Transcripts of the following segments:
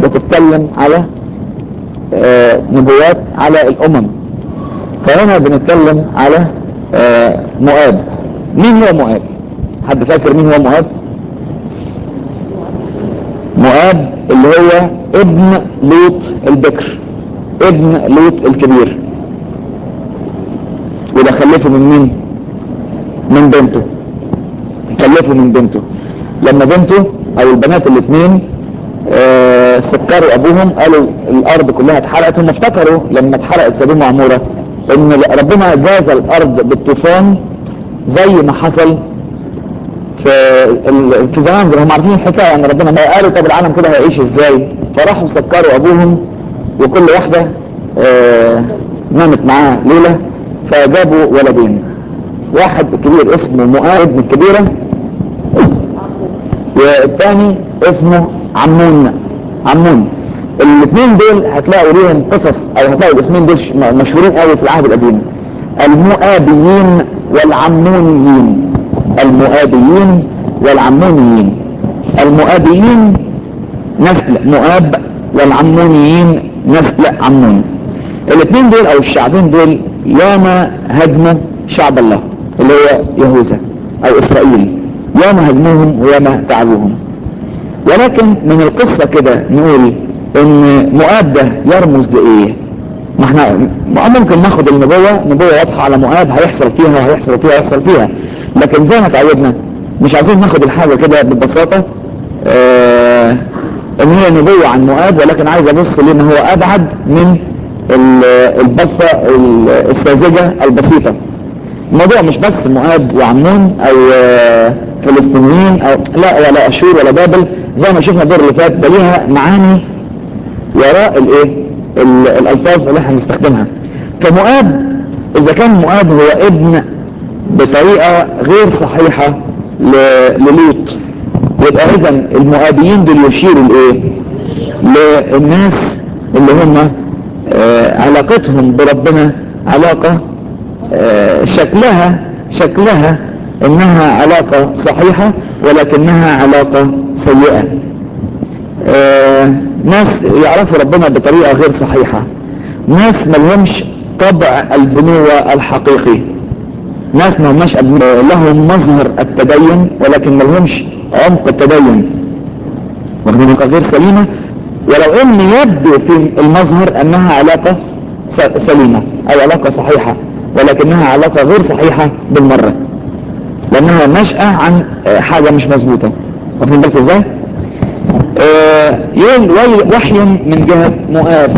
بتتكلم على آه نبوات على الامم فهنا بنتكلم على آه مؤاب مين هو مؤاب حد فاكر مين هو مؤاب مؤاب اللي هو ابن لوط البكر ابن لوط الكبير وده خلفه من مين من بنته خلفه من بنته لما بنته او البنات الاثنين آه سكروا ابوهم قالوا الارض كلها اتحرقت هم افتكروا لما اتحرقت سدوم وعموره ان ربنا جاز الارض بالطوفان زي ما حصل في ال... في زمان زي ما هم عارفين الحكايه ان ربنا ما قالوا طب العالم كده هيعيش ازاي فراحوا سكروا ابوهم وكل واحده آه نامت معاه ليله فجابوا ولدين واحد كبير اسمه مؤاب ابن الكبيره والثاني اسمه عمون عمون الاثنين دول هتلاقوا ليهم قصص او هتلاقوا الاسمين دول مشهورين قوي في العهد القديم المؤابيين والعمونيين المؤابيين والعمونيين المؤابيين نسل مؤاب والعمونيين نسل عمون الاثنين دول او الشعبين دول ياما هدموا شعب الله اللي هو يهوذا او اسرائيل ياما هدموهم وياما تعبوهم ولكن من القصة كده نقول ان مؤاب ده يرمز لايه ما احنا ممكن ناخد النبوة نبوة واضحة على مؤاب هيحصل فيها وهيحصل فيها وهيحصل فيها لكن زي ما تعودنا مش عايزين ناخد الحاجة كده ببساطة اه ان هي نبوة عن مؤاب ولكن عايز ابص لان هو ابعد من البصة الساذجة البسيطة الموضوع مش بس مؤاب وعمون او فلسطينيين او لا ولا اشور ولا بابل زي ما شفنا الدور اللي فات ده ليها معاني وراء الايه الالفاظ اللي احنا بنستخدمها فمؤاب اذا كان مؤاب هو ابن بطريقة غير صحيحة للوط يبقى اذا المؤابيين دول يشيروا لايه للناس اللي هم آه علاقتهم بربنا علاقة آه شكلها شكلها انها علاقة صحيحة ولكنها علاقة سيئة آه ناس يعرفوا ربنا بطريقة غير صحيحة ناس ملهمش طبع البنوة الحقيقي ناس ما هماش لهم مظهر التدين ولكن ملهمش عمق التدين واخدين غير سليمة ولو ان يبدو في المظهر انها علاقة سليمة او علاقة صحيحة ولكنها علاقة غير صحيحة بالمرة لانها نشأة عن حاجة مش مظبوطة واخدين بالكم ازاي آه يقول وحي من جهة مؤاب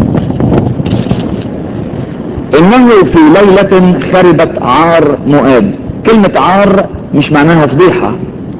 انه في ليلة خربت عار مؤاب كلمة عار مش معناها فضيحة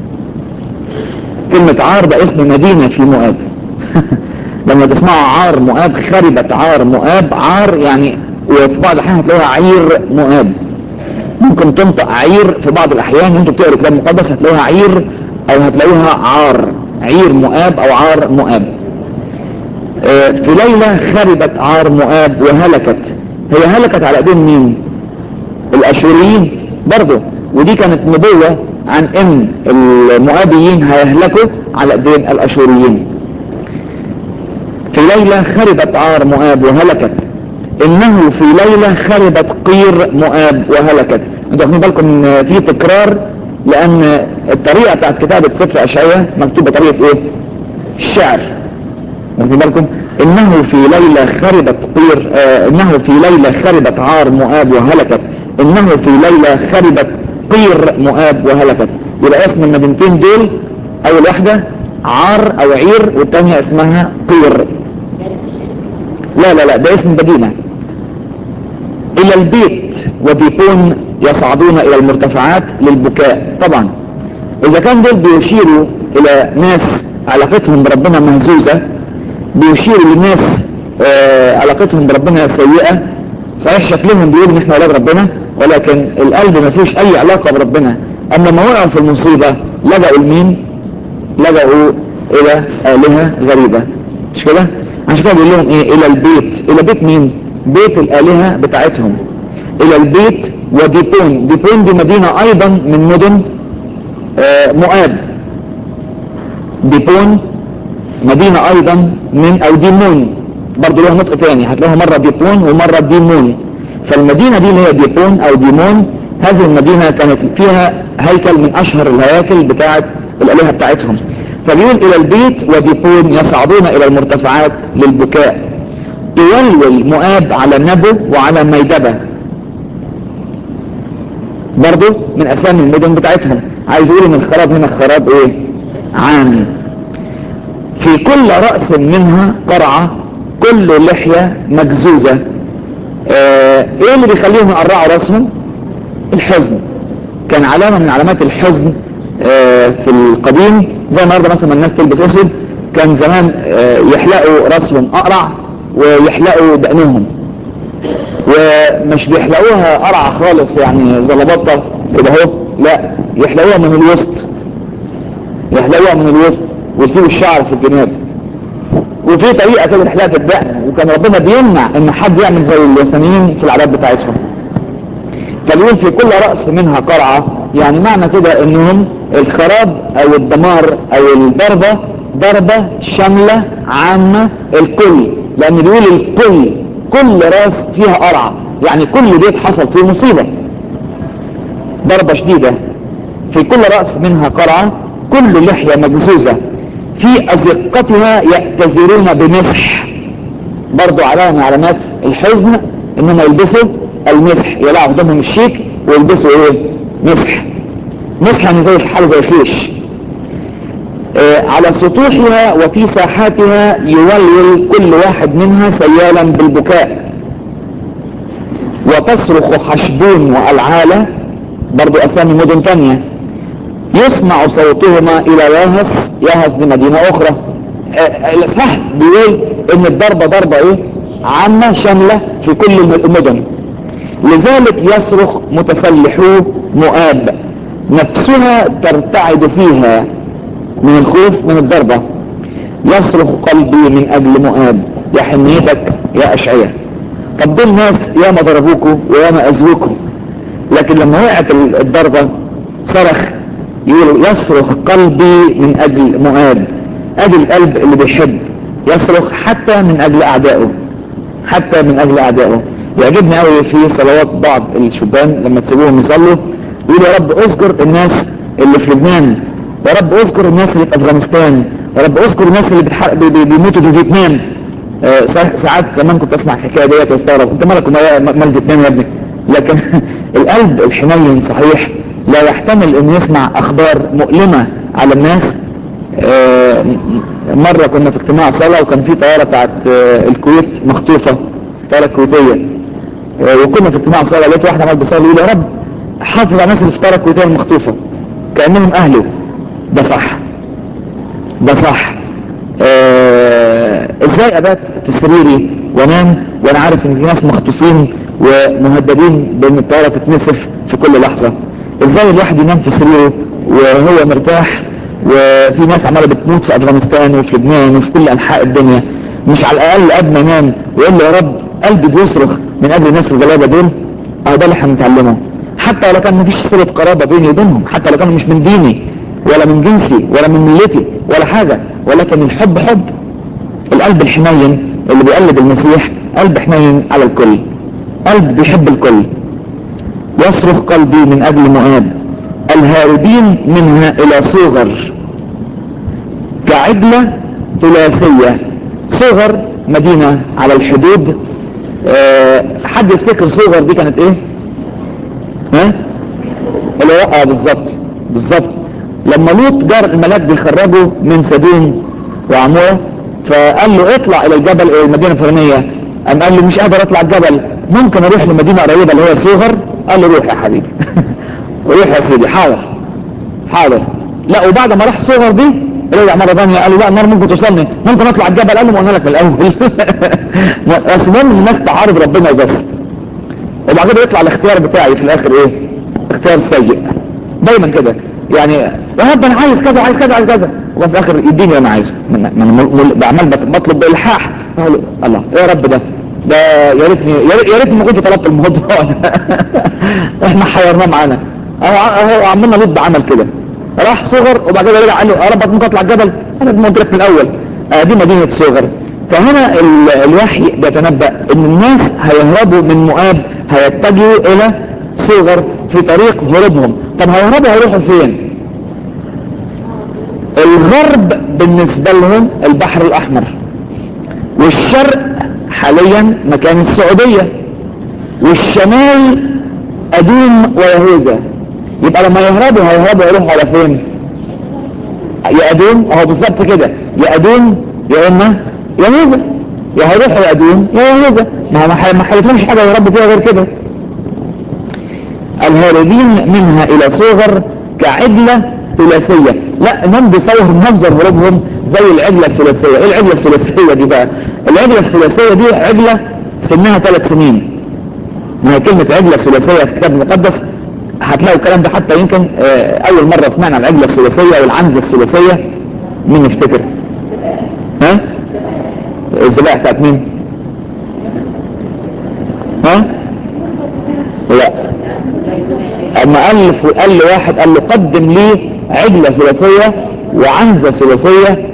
كلمة عار ده اسم مدينة في مؤاب لما تسمعوا عار مؤاب خربت عار مؤاب عار يعني وفي بعض الاحيان هتلاقوها عير مؤاب ممكن تنطق عير في بعض الاحيان وانتوا بتقروا الكتاب المقدس هتلاقوها عير او هتلاقوها عار عير مؤاب او عار مؤاب اه في ليلة خربت عار مؤاب وهلكت هي هلكت على ايدين مين الاشوريين برضه ودي كانت نبوة عن ان المؤابيين هيهلكوا على ايدين الاشوريين في ليلة خربت عار مؤاب وهلكت انه في ليلة خربت قير مؤاب وهلكت انتوا واخدين بالكم ان في تكرار لان الطريقة بتاعت كتابة سفر اشعياء مكتوبة طريقة ايه الشعر واخدين بالكم انه في ليلة خربت قير آه انه في ليلة خربت عار مؤاب وهلكت انه في ليلة خربت قير مؤاب وهلكت يبقى اسم المدينتين دول اول واحدة عار او عير والتانية اسمها قير لا لا لا ده اسم مدينة الى البيت وديبون يصعدون الى المرتفعات للبكاء طبعا اذا كان دول بيشيروا الى ناس علاقتهم بربنا مهزوزة بيشيروا لناس آه علاقتهم بربنا سيئة صحيح شكلهم بيقول ان احنا اولاد ربنا ولكن القلب ما فيش اي علاقة بربنا اما ما وقعوا في المصيبة لجأوا لمين لجأوا الى آلهة غريبة مش كده عشان كده بيقول لهم ايه الى البيت الى بيت مين بيت الالهة بتاعتهم الى البيت وديبون ديبون دي مدينة ايضا من مدن آه مؤاب ديبون مدينة ايضا من او ديمون برضه لها نطق تاني هتلاقوها مرة ديبون ومرة ديمون فالمدينة دي اللي هي ديبون او ديمون هذه المدينة كانت فيها هيكل من اشهر الهياكل بتاعت الالهة بتاعتهم فبيقول الى البيت وديبون يصعدون الى المرتفعات للبكاء يولول مؤاب على نبو وعلى ميدبة برضو من اسامي المدن بتاعتهم عايز يقول ان الخراب هنا خراب ايه عام في كل رأس منها قرعة كل لحية مجزوزة آه ايه اللي بيخليهم يقرعوا راسهم الحزن كان علامة من علامات الحزن آه في القديم زي النهارده مثلا الناس تلبس اسود كان زمان آه يحلقوا راسهم اقرع ويحلقوا دقنهم ومش بيحلقوها قرعة خالص يعني زلبطة كده اهو لا يحلقوها من الوسط يحلقوها من الوسط ويسيبوا الشعر في الجناب وفي طريقة كده لحلاقة الدقن وكان ربنا بيمنع ان حد يعمل زي اليسانيين في العادات بتاعتهم فبيقول في كل رأس منها قرعة يعني معنى كده انهم الخراب او الدمار او الضربة ضربة شاملة عامة الكل لان بيقول الكل كل راس فيها قرعة يعني كل بيت حصل فيه مصيبة ضربة شديدة في كل رأس منها قرعة كل لحية مجزوزة في أزقتها يأتزرون بمسح برضو علامة من علامات الحزن انهم يلبسوا المسح يلعوا قدامهم الشيك ويلبسوا ايه مسح مسح يعني زي حاجة زي خيش آه على سطوحها وفي ساحاتها يولول كل واحد منها سيالا بالبكاء وتصرخ حشبون والعالة برضو اسامي مدن تانية يسمع صوتهما الى ياهس ياهس دي مدينة اخرى آه الاصحاح بيقول ان الضربة ضربة ايه عامة شاملة في كل المدن لذلك يصرخ متسلحو مؤاب نفسها ترتعد فيها من الخوف من الضربة يصرخ قلبي من اجل مؤاب يا حنيتك يا اشعية طب دول ناس ياما ضربوكوا وياما اذوكوا لكن لما وقعت الضربة صرخ يقولوا يصرخ قلبي من اجل مؤاب ادي القلب اللي بيحب يصرخ حتى من اجل اعدائه حتى من اجل اعدائه يعجبني قوي في صلوات بعض الشبان لما تسيبوهم يصلوا يقولوا يا رب اذكر الناس اللي في لبنان يا رب اذكر الناس اللي في افغانستان يا رب اذكر الناس اللي بتحرق بي بي بيموتوا في فيتنام آه ساعات زمان كنت اسمع الحكايه ديت واستغرب انت مالك مال فيتنام يا ابني لكن القلب الحنين صحيح لا يحتمل ان يسمع اخبار مؤلمه على الناس آه مره كنا في اجتماع صلاه وكان في طياره بتاعت آه الكويت مخطوفه طياره كويتيه وكنا في اجتماع صلاه لقيت واحد عمال بيصلي يقول يا رب حافظ على الناس اللي في الطياره الكويتيه المخطوفه كانهم اهله ده صح ده صح آه ازاي ابات في سريري وانام وانا عارف ان في ناس مخطوفين ومهددين بان الطياره تتنسف في كل لحظه ازاي الواحد ينام في سريره وهو مرتاح وفي ناس عماله بتموت في افغانستان وفي لبنان وفي كل انحاء الدنيا مش على الاقل قبل ما انام ويقول له يا رب قلبي بيصرخ من اجل الناس الغلابه دول اه ده اللي احنا بنتعلمه حتى لو كان مفيش صله قرابه بيني وبينهم حتى لو كانوا مش من ديني ولا من جنسي ولا من ملتي ولا حاجه ولكن الحب حب القلب الحنين اللي بيقلب المسيح قلب حنين على الكل قلب بيحب الكل يصرخ قلبي من اجل مؤاب الهاربين منها الى صغر كعبلة ثلاثية صغر مدينة على الحدود أه حد يفتكر صغر دي كانت ايه ها اللي اه بالظبط بالظبط لما لوط جار الملاك بيخرجوا من سدوم وعمورة فقال له اطلع الى الجبل الى المدينة الفلانية قام قال له مش قادر اطلع الجبل ممكن اروح لمدينة قريبة اللي هي صغر قال له روح يا حبيبي روح يا سيدي حاضر حاضر لا وبعد ما راح صغر دي رجع مرة ثانية قال له لا النار ممكن توصلني ممكن اطلع الجبل قال له ما قلنا لك من الاول بس المهم الناس تعارض ربنا وبس وبعد كده يطلع الاختيار بتاعي في الاخر ايه اختيار سيء دايما كده يعني يا رب انا عايز كذا وعايز كذا وعايز كذا وفي الاخر يديني اللي انا عايزه ما انا بعمل بطلب بالحاح اقول الله ايه يا رب ده ده يا ريتني يا ريتني ما كنت طلبت الموضوع احنا حيرناه معانا اهو اهو عمنا لوط عمل كده راح صغر وبعد كده رجع قال له يا رب ممكن اطلع الجبل انا قلت لك من الاول آه دي مدينة صغر فهنا ال- الوحي بيتنبأ ان الناس هيهربوا من مؤاب هيتجهوا الى صغر في طريق هروبهم طب هيهربوا هيروحوا فين الغرب بالنسبة لهم البحر الاحمر والشرق حاليا مكان السعودية والشمال ادوم ويهوذا يبقى لما يهربوا هيهربوا يروحوا على فين يا ادوم اهو بالظبط كده يا ادوم يا اما يهوذا يا هيروحوا يا ادوم يا يهوذا ما ما ح- ما حلتهمش حاجه يربوا فيها غير كده الهاربين منها الى صغر كعجله ثلاثيه لا انهم بيصور منظر هروبهم زي العجله الثلاثيه ايه العجله الثلاثيه دي بقى العجله الثلاثيه دي عجله سنها ثلاث سنين ما هي كلمة عجلة ثلاثية في الكتاب المقدس هتلاقوا الكلام ده حتى يمكن آه، أول مرة سمعنا عن العجلة الثلاثية والعنزة الثلاثية مين يفتكر؟ ها؟ الذبائح بتاعت مين؟ ها؟ لا اما ألف وقال لواحد قال له قدم لي عجلة ثلاثية وعنزة ثلاثية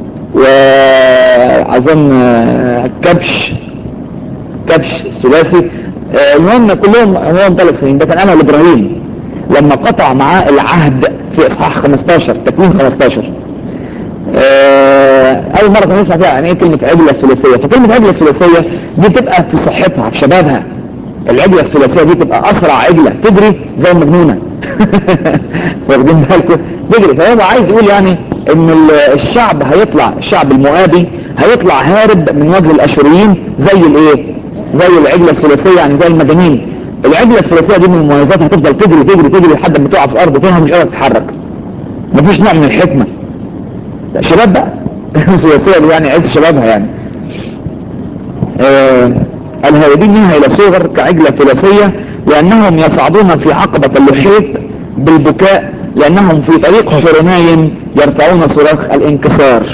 وأظن آه، كبش كبش ثلاثي آه، المهم كلهم عمرهم ثلاث سنين ده كان انا لابراهيم لما قطع معاه العهد في اصحاح 15 تكوين 15 آه، اول مره كنا نسمع فيها يعني ايه كلمه عجله ثلاثيه فكلمه عجله ثلاثيه دي تبقى في صحتها في شبابها العجله الثلاثيه دي تبقى اسرع عجله تجري زي المجنونه واخدين بالكم تجري فهو عايز يقول يعني ان ال- الشعب هيطلع الشعب المؤابي هيطلع هارب من وجه الاشوريين زي الايه زي العجله الثلاثيه يعني زي المجانين العجله الثلاثيه دي من مميزاتها هتفضل تجري تجري تجري لحد ما تقع في الارض فيها مش قادره تتحرك مفيش نوع من الحكمه لا شباب بقى ثلاثيه دي يعني عز شبابها يعني آه الهاربين منها الى صغر كعجله ثلاثيه لانهم يصعدون في عقبه اللحيط بالبكاء لانهم في طريق حرناي يرفعون صراخ الانكسار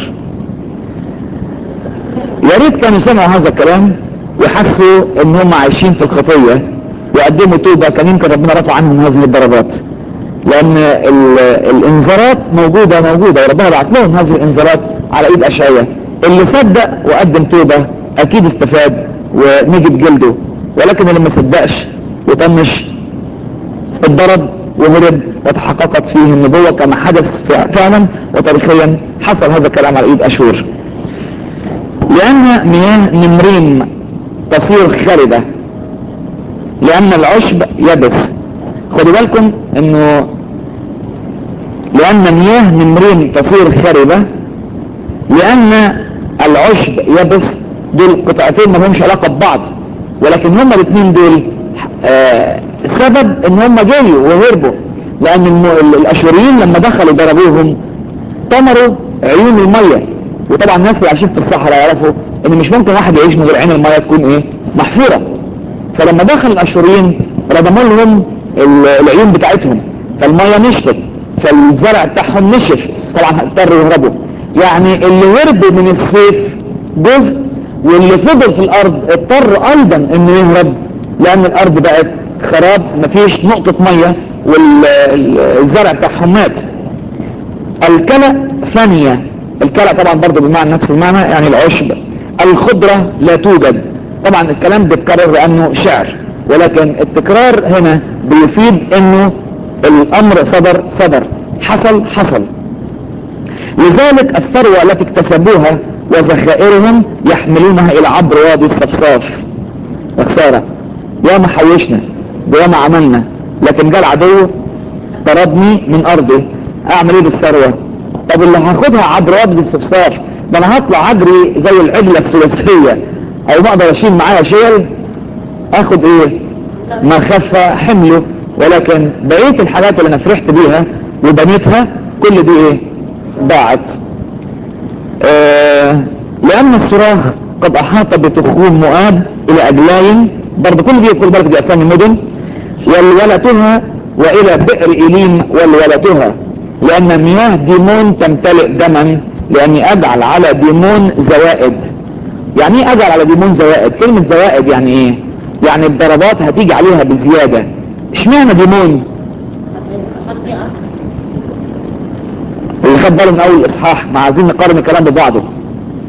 يا ريت كانوا سمعوا هذا الكلام وحسوا ان هم عايشين في الخطيه وقدموا توبه كان يمكن ربنا رفع عنهم هذه الضربات لان ال- الانذارات موجوده موجوده وربنا بعت لهم هذه الانذارات على ايد اشعياء اللي صدق وقدم توبه اكيد استفاد ونجد جلده ولكن اللي ما صدقش وطنش اتضرب وهرب وتحققت فيه النبوة كما حدث فع- فعلا وتاريخيا حصل هذا الكلام على ايد اشور لان مياه نمرين تصير خربة لان العشب يبس خدوا بالكم انه لان مياه نمرين تصير خربة لان العشب يبس دول قطعتين ما لهمش علاقة ببعض ولكن هما الاثنين دول آه سبب ان هما جريوا وهربوا لان الم- ال- الاشوريين لما دخلوا ضربوهم طمروا عيون المية وطبعا الناس اللي عايشين في الصحراء يعرفوا ان مش ممكن واحد يعيش من غير عين المية تكون ايه محفورة فلما دخل الاشوريين ردموا لهم ال- العيون بتاعتهم فالمية نشفت فالزرع بتاعهم نشف طبعا اضطروا يهربوا يعني اللي هرب من السيف جزء واللي فضل في الارض اضطر ايضا انه يهرب لان الارض بقت خراب مفيش نقطة مية والزرع بتاعهم مات الكلى فانية الكلى طبعا برضو بمعنى نفس المعنى يعني العشب الخضرة لا توجد طبعا الكلام بيتكرر لانه شعر ولكن التكرار هنا بيفيد انه الامر صدر صدر حصل حصل لذلك الثروة التي اكتسبوها وذخائرهم يحملونها الى عبر وادي الصفصاف يا خسارة يا ما حوشنا ويا ما عملنا لكن جاء العدو طردني من ارضي اعمل ايه بالثروة طب اللي هاخدها عبر وادي الصفصاف ده انا هطلع اجري زي العجلة الثلاثية او ما اقدر اشيل معايا شيل اخد ايه ما خف حمله ولكن بقية الحاجات اللي انا فرحت بيها وبنيتها كل دي ايه ضاعت آه لان الصراخ قد احاط بتخوم مؤاب الى اجلاين برضه كل دي كل بالك دي اسامي مدن والولتها والى بئر اليم والولتها لان مياه ديمون تمتلئ دما لاني اجعل على ديمون زوائد يعني ايه اجعل على ديمون زوائد كلمة زوائد يعني ايه يعني الضربات هتيجي عليها بزيادة اشمعنى ديمون اللي خد باله من اول الاصحاح ما عايزين نقارن الكلام ببعضه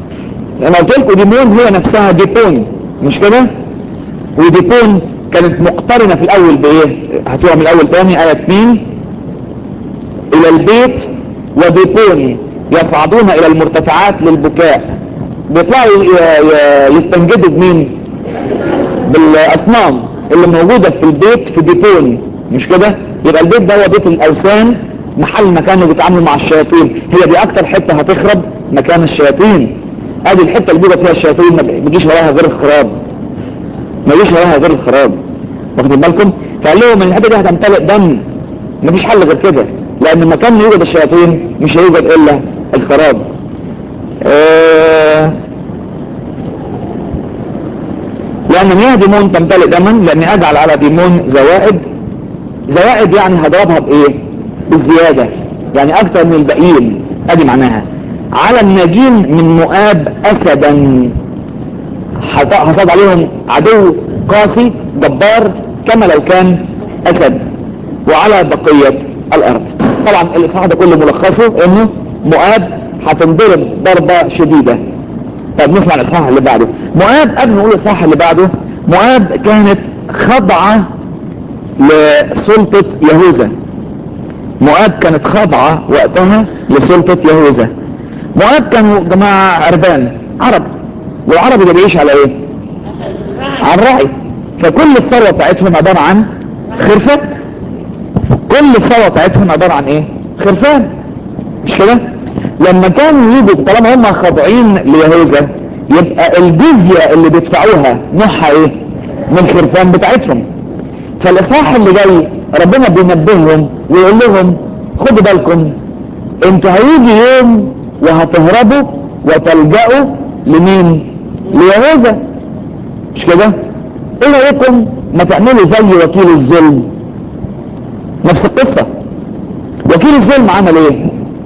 انا قلت لكم ديمون هي نفسها ديبون مش كده وديبون كانت مقترنة في الاول بايه هتوها من الاول تاني ايه 2 الى البيت وديبون يصعدون الى المرتفعات للبكاء بيطلعوا ي- ي- يستنجدوا بمين بالاصنام اللي موجودة في البيت في ديبون مش كده يبقى البيت ده هو بيت الاوثان محل ما كانوا بيتعاملوا مع الشياطين هي دي اكتر حتة هتخرب مكان الشياطين ادي الحتة اللي بيوجد فيها الشياطين ما بيجيش وراها غير الخراب ما يجيش وراها غير الخراب واخدين بالكم فقال لهم ان الحته دي هتمتلئ دم مفيش حل غير كده لان المكان اللي يوجد الشياطين مش هيوجد الا الخراب آه لان مياه ديمون تمتلئ دما لاني اجعل على ديمون زوائد زوائد يعني هضربها بايه بالزيادة يعني اكتر من الباقيين ادي معناها على الناجين من مؤاب اسدا حط- حصاد عليهم عدو قاسي جبار كما لو كان اسد وعلى بقية الارض طبعا الاصحاح ده كله ملخصه انه مؤاب هتنضرب ضربة شديدة طب نسمع الاصحاح اللي بعده مؤاب قبل ما نقول الاصحاح اللي بعده مؤاب كانت خاضعة لسلطة يهوذا مؤاب كانت خاضعة وقتها لسلطة يهوذا مؤاب كانوا جماعة عربان عرب والعربي ده بيعيش على ايه على الرعي فكل الثروة بتاعتهم عبارة عن خرفان كل الثروة بتاعتهم عبارة عن ايه خرفان مش كده لما كانوا يجوا طالما هم خاضعين ليهوذا يبقى الجزية اللي بيدفعوها نوعها ايه من الخرفان بتاعتهم فالاصحاح اللي جاي ربنا بينبههم ويقول لهم خدوا بالكم انتوا هيجي يوم وهتهربوا وتلجأوا لمين ليهوذا مش كده ايه رايكم ما تعملوا زي وكيل الظلم نفس القصة وكيل الظلم عمل ايه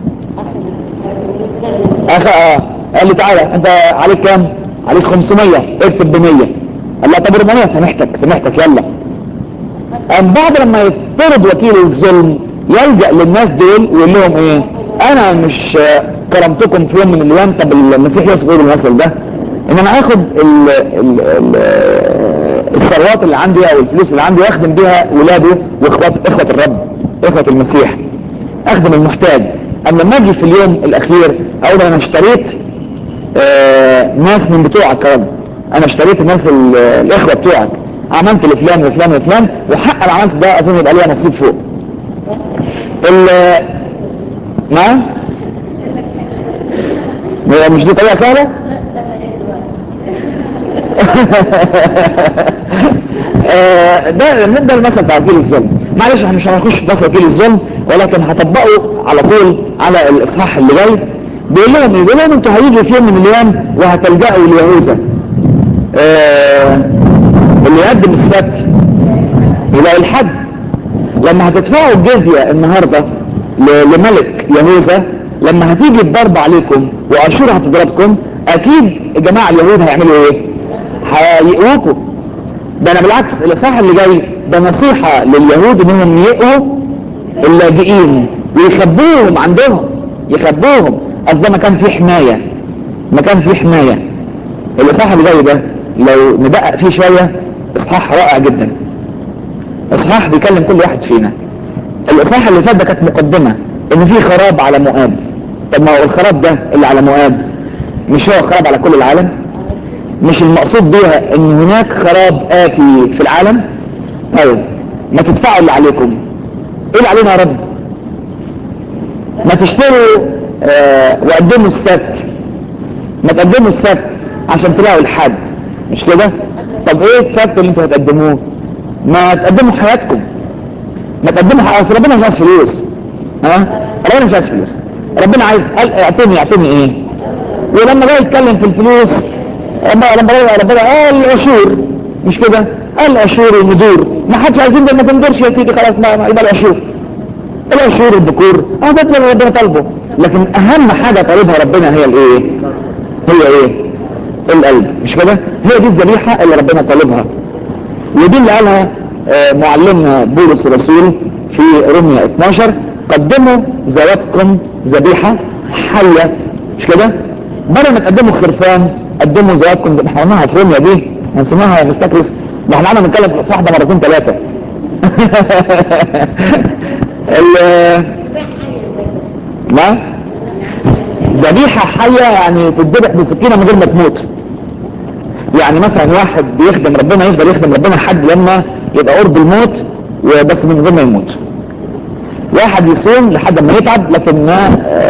اخ اه قال لي تعالى انت عليك كام عليك 500 اكتب ب 100 قال له طب 400 سامحتك سامحتك يلا قام بعد لما يطرد وكيل الظلم يلجأ للناس دول ويقول لهم ايه انا مش آه، كرمتكم في يوم من الايام طب المسيح يوصف ايه بالمثل ده ان انا اخد ال ال ال آه، الثروات اللي عندي او الفلوس اللي عندي واخدم بيها ولاده واخوات اخوة الرب اخوة المسيح اخدم المحتاج اما لما اجي في اليوم الاخير اقول انا اشتريت آه، ناس من بتوعك يا رب انا اشتريت الناس ال- الاخوة بتوعك عملت لفلان وفلان وفلان وحق اللي عملت ده اظن يبقى ليها نصيب فوق ال نعم هي مش دي طريقة سهلة آه، ده ده المثل بتاع وكيل الظلم معلش احنا مش هنخش في مثل وكيل الظلم ولكن هطبقه على طول على الاصحاح اللي جاي بيقول لهم إيه؟ بيقول لهم انتوا هيجي في يوم من الايام وهتلجأوا ليهوذا آه، اللي يقدم السبت يلاقي الحد لما هتدفعوا الجزية النهاردة ل- لملك يهوذا لما هتيجي الضرب عليكم واشور هتضربكم اكيد الجماعة اليهود هيعملوا ايه هيقوكوا ده انا بالعكس الاصحاح اللي جاي ده نصيحة لليهود انهم يقوا اللاجئين ويخبوهم عندهم يخبوهم اصل ده مكان فيه حماية مكان فيه حماية الاصحاح اللي جاي ده لو ندقق فيه شوية اصحاح رائع جدا اصحاح بيكلم كل واحد فينا الاصحاح اللي فات ده كانت مقدمة ان في خراب على مؤاب طب ما هو الخراب ده اللي على مؤاب مش هو خراب على كل العالم مش المقصود بيها ان هناك خراب اتي في العالم طيب ما تدفعوا اللي عليكم ايه اللي علينا يا رب ما تشتروا آه وقدموا السبت ما تقدموا السبت عشان تلاقوا الحد مش كده طب ايه السبت اللي انتوا هتقدموه ما تقدموا حياتكم ما تقدموا حياتكم اصل ربنا مش عايز فلوس ها ربنا مش عايز فلوس ربنا عايز قال اعطيني اعطيني ايه ولما جاي يتكلم في الفلوس لما لما ربنا ربنا قال العشور مش كده قال العشور والندور ما حدش عايزين ده ما تندرش يا سيدي خلاص ما ما- يبقى العشور العشور الذكور اه ده اللي ربنا طالبه لكن اهم حاجه طالبها ربنا هي الايه هي ايه القلب مش كده هي دي الذبيحه اللي ربنا طالبها ودي اللي قالها آه، معلمنا بولس الرسول في روميا 12 قدموا ذواتكم ذبيحه حيه مش كده بدل ما تقدموا خرفان قدموا زيادكم زي ما احنا قلناها في روميا دي هنسمعها مستكرس ده احنا قعدنا نتكلم في الاصحاح ده مرتين ثلاثه لا ذبيحه حيه يعني تتذبح بسكينه من غير ما تموت يعني مثلا واحد بيخدم ربنا يفضل يخدم ربنا لحد لما يبقى قرب الموت وبس من غير ما يموت واحد يصوم لحد ما يتعب لكن ما آه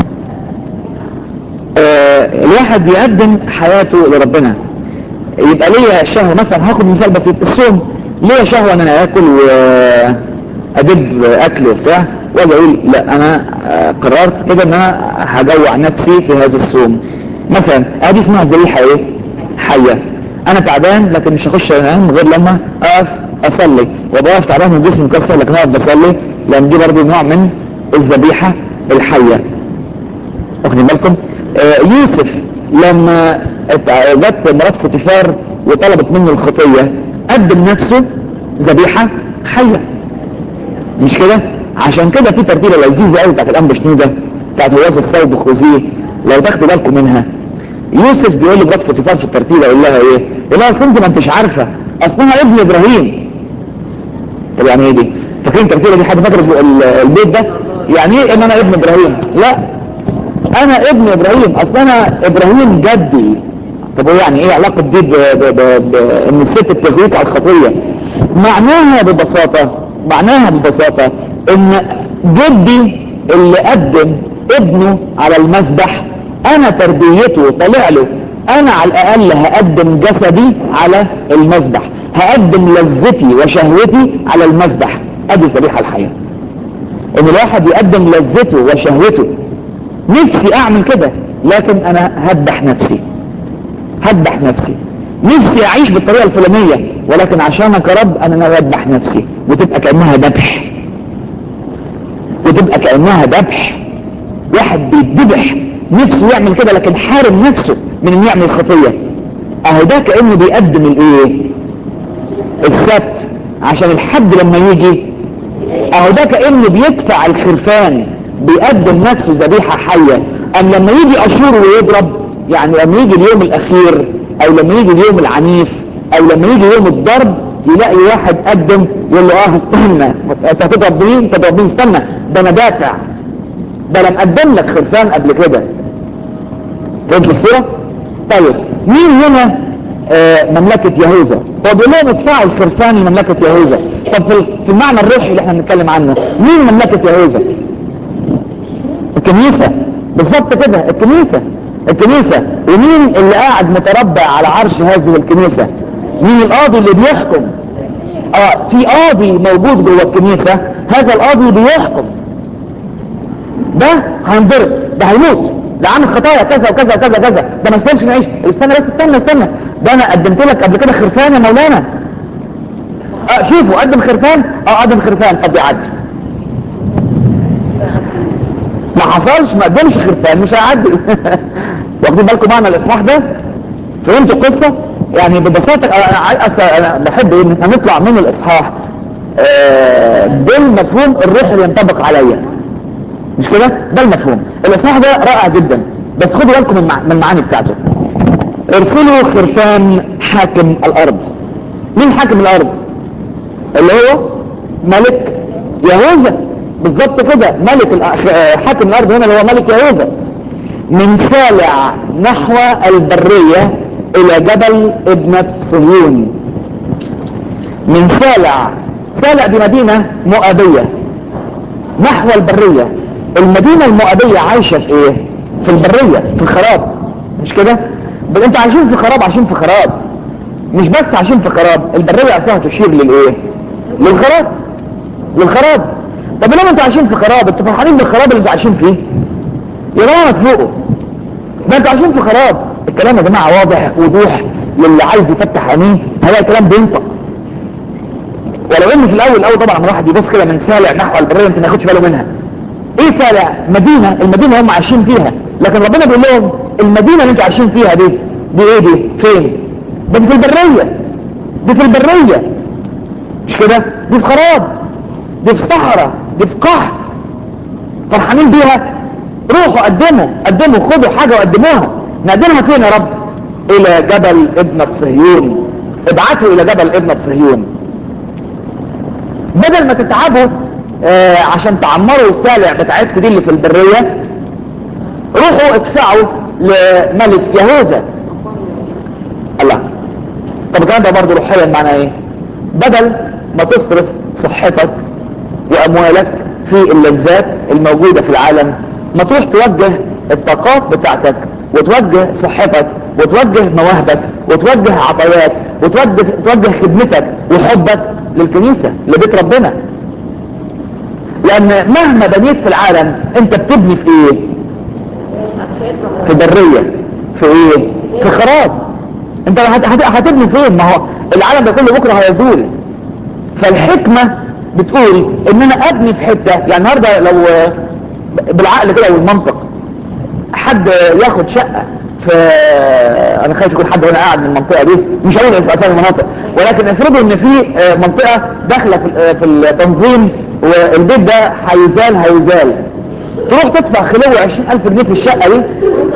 آه الواحد يقدم حياته لربنا يبقى ليا شهوة مثلا هاخد مثال بسيط الصوم ليا شهوة ان انا اكل وادب اكل وبتاع واجي اقول لا انا آه قررت كده ان انا هجوع نفسي في هذا الصوم مثلا ادي اسمها ذبيحة ايه حية انا تعبان لكن مش هخش انام غير لما اقف اصلي وابقى واقف تعبان من جسمي مكسر لكن اقف بصلي لان دي برضه نوع من الذبيحة الحية واخدين بالكم آه يوسف لما جت مرات فوتيفار وطلبت منه الخطية قدم نفسه ذبيحة حية مش كده عشان كده في ترتيبة لذيذة قوي بتاعت الانبا شنودة بتاعت هواز الصوب خذيه لو تاخدوا بالكم منها يوسف بيقول لمرات فوتيفار في الترتيبة يقول لها ايه يقول لها اصل انت ما انتش عارفة اصلها ابن ابراهيم طب يعني ايه دي فاكرين الترتيبة دي حد فاكر البيت ده يعني ايه ان انا ابن ابراهيم لا انا ابن ابراهيم اصل انا ابراهيم جدي طب هو يعني ايه علاقة دي بان الست بتغويك على الخطية معناها ببساطة معناها ببساطة ان جدي اللي قدم ابنه على المذبح انا تربيته طلع له انا على الاقل هقدم جسدي على المذبح هقدم لذتي وشهوتي على المذبح ادي الذبيحه الحيه ان الواحد يقدم لذته وشهوته نفسي اعمل كده لكن انا هذبح نفسي هذبح نفسي نفسي اعيش بالطريقه الفلانيه ولكن عشانك يا رب انا اذبح نفسي وتبقى كانها ذبح وتبقى كانها ذبح واحد بيتذبح نفسه يعمل كده لكن حارم نفسه من انه يعمل خطيه اهو ده كانه بيقدم الايه السبت عشان الحد لما يجي اهو ده كانه بيدفع الخرفان بيقدم نفسه ذبيحه حيه ام لما يجي اشور ويضرب يعني لما يجي اليوم الاخير او لما يجي اليوم العنيف او لما يجي يوم الضرب يلاقي واحد قدم يقول له اه استنى انت هتضرب مين انت هتضرب مين استنى ده انا دافع ده انا مقدم لك خرفان قبل كده فهمت الصوره طيب مين هنا آه مملكة يهوذا هو بيقول لهم ادفعوا الخرفان لمملكة يهوذا طب في, في المعنى الروحي اللي احنا بنتكلم عنه مين مملكة يهوذا الكنيسة بالظبط كده الكنيسة الكنيسة ومين اللي قاعد متربع على عرش هذه الكنيسة مين القاضي اللي بيحكم اه في قاضي موجود جوه الكنيسة هذا القاضي بيحكم ده هينضرب ده هيموت ده عامل خطايا كذا وكذا وكذا كذا ده ما يستاهلش نعيش استنى بس استنى استنى ده انا قدمت لك قبل كده خرفان يا مولانا اه شوفوا قدم خرفان اه قدم خرفان طب يعدي ما حصلش ما قدمش خرفان مش هيعدي واخدين بالكم معنى الاصحاح ده فهمتوا القصه يعني ببساطه انا, أنا بحب ان احنا نطلع من الاصحاح آه بالمفهوم الروحي اللي ينطبق عليا مش كده ده المفهوم الاصحاح ده رائع جدا بس خدوا بالكم من المعاني بتاعته ارسلوا خرفان حاكم الارض مين حاكم الارض اللي هو ملك يهوذا بالظبط كده ملك حاكم الارض هنا اللي هو ملك يهوذا من سالع نحو البرية الى جبل ابنة صهيون من سالع سالع دي مدينة مؤابية نحو البرية المدينة المؤابية عايشة في ايه في البرية في الخراب مش كده بل انتوا عايشين في خراب عايشين في خراب مش بس عايشين في خراب البرية اصلها تشير للايه للخراب للخراب طب لما انتوا عايشين في خراب انتوا فرحانين بالخراب اللي انتوا عايشين فيه يا جماعه ما تفوقوا ده انتوا عايشين في خراب الكلام يا جماعه واضح وضوح للي عايز يفتح عينيه هذا الكلام بينطق ولو ان في الاول الاول طبعا الواحد يبص كده من سالع نحو البريه يمكن ما ياخدش باله منها ايه سالع مدينه المدينه هم عايشين فيها لكن ربنا بيقول لهم المدينه اللي انتوا عايشين فيها دي دي ايه دي فين ده دي في البريه دي في البريه مش كده دي في خراب دي في صحراء دي في قحط فرحانين بيها روحوا قدموا قدموا خدوا حاجة وقدموها نقدمها فين يا رب الى جبل ابنة صهيون ابعتوا الى جبل ابنة صهيون بدل ما تتعبوا آه عشان تعمروا السالع بتاعتكم دي اللي في البرية روحوا ادفعوا لملك يهوذا الله طب الكلام ده برضه روحيا معناه ايه بدل ما تصرف صحتك واموالك في اللذات الموجودة في العالم ما تروح توجه الطاقات بتاعتك وتوجه صحتك وتوجه مواهبك وتوجه عطيات وتوجه توجه خدمتك وحبك للكنيسة لبيت ربنا لان مهما بنيت في العالم انت بتبني في ايه في برية في ايه في خراب انت هتبني فين ما هو العالم ده كله بكرة هيزول فالحكمة بتقول ان انا ابني في حتة يعني النهاردة لو بالعقل كده والمنطق حد ياخد شقة في انا خايف يكون حد هنا قاعد من المنطقة دي مش هقول اسامي المناطق ولكن افرضوا ان في منطقة داخلة في التنظيم والبيت ده هيزال هيزال تروح تدفع خلوه 20000 جنيه في الشقة دي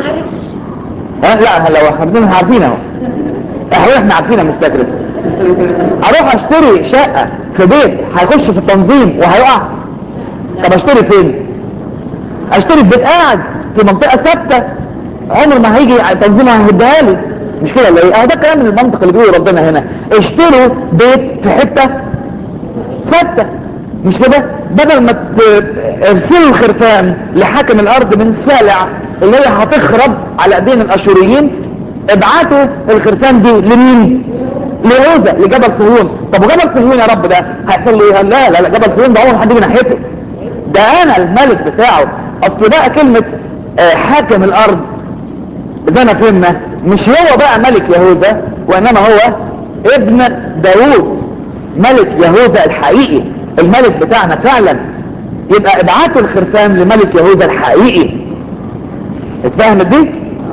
ها لا لو حابين عارفين اهو احنا احنا عارفينها مستكرس اروح اشتري شقة في بيت هيخش في التنظيم وهيقع طب اشتري فين اشتري في بيت قاعد في منطقة ثابتة عمر ما هيجي تنظيم هيهدها لي مش كده ولا ايه اه ده كلام من المنطق اللي بيقوله ربنا هنا اشتروا بيت في حتة ثابتة مش كده بدل ما ترسلوا الخرفان لحاكم الارض من سالع اللي هي هتخرب على ايدين الاشوريين ابعتوا الخرفان دي لمين ليهوذا لجبل صهيون طب وجبل صهيون يا رب ده هيحصل له ايه لا لا لا جبل صهيون ده عمره حد يجي ناحيته ده انا الملك بتاعه اصل بقى كلمة آه حاكم الارض زي ما فهمنا مش هو بقى ملك يهوذا وانما هو ابن داوود ملك يهوذا الحقيقي الملك بتاعنا فعلا يبقى ابعتوا الخرفان لملك يهوذا الحقيقي اتفهمت دي